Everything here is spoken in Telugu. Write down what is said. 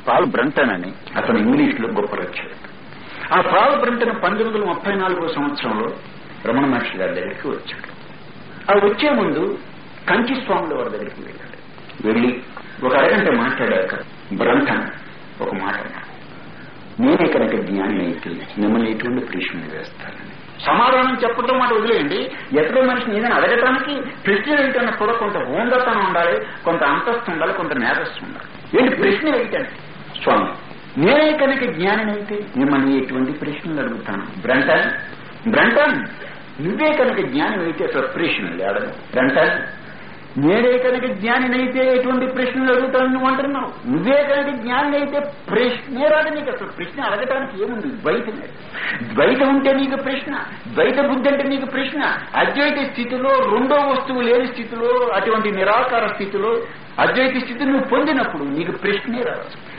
పాల్ బ్రంటన్ అని అతను ఇంగ్లీష్ లో గొప్ప రచయిత ఆ పాల్ బ్రంటన్ పంతొమ్మిది వందల ముప్పై నాలుగో సంవత్సరంలో రమణ మహర్షి గారి దగ్గరికి వచ్చాడు ఆ వచ్చే ముందు కంచి స్వాముల వారి దగ్గరికి వెళ్ళాడు వెళ్ళి ఒక అరగంట మాట్లాడాక బ్రంటన్ ఒక మాట అన్నాడు నేనే కనుక జ్ఞాని అయితే మిమ్మల్ని ఎటువంటి ప్రశ్నలు వేస్తానని సమాధానం చెప్పడం మాట వదిలేయండి ఎక్కడో మనిషిని ఏదైనా అడగటానికి ప్రశ్న వేయటానికి కూడా కొంత హోందతనం ఉండాలి కొంత అంతస్తు ఉండాలి కొంత నేరస్తు ఉండాలి ఏంటి ప్రశ్న వేయటానికి స్వామి నేనే కనుక జ్ఞానినైతే మిమ్మల్ని ఎటువంటి ప్రశ్నలు అడుగుతాను బ్రంటన్ బ్రంటన్ నువ్వే కనుక జ్ఞానం అయితే అసలు ప్రశ్నలు అడగ బ్రంటన్ నేనే కనుక జ్ఞానినైతే ఎటువంటి ప్రశ్నలు అడుగుతాను నువ్వు అంటున్నావు నువ్వే కనుక జ్ఞానినైతే ప్రశ్నే రాదు నీకు అసలు ప్రశ్న అడగటానికి ఏముంది ద్వైతమే ద్వైతం ఉంటే నీకు ప్రశ్న ద్వైత బుద్ధి అంటే నీకు ప్రశ్న అద్వైత స్థితిలో రెండో వస్తువు లేని స్థితిలో అటువంటి నిరాకార స్థితిలో అద్వైత స్థితి నువ్వు పొందినప్పుడు నీకు ప్రశ్నే రాదు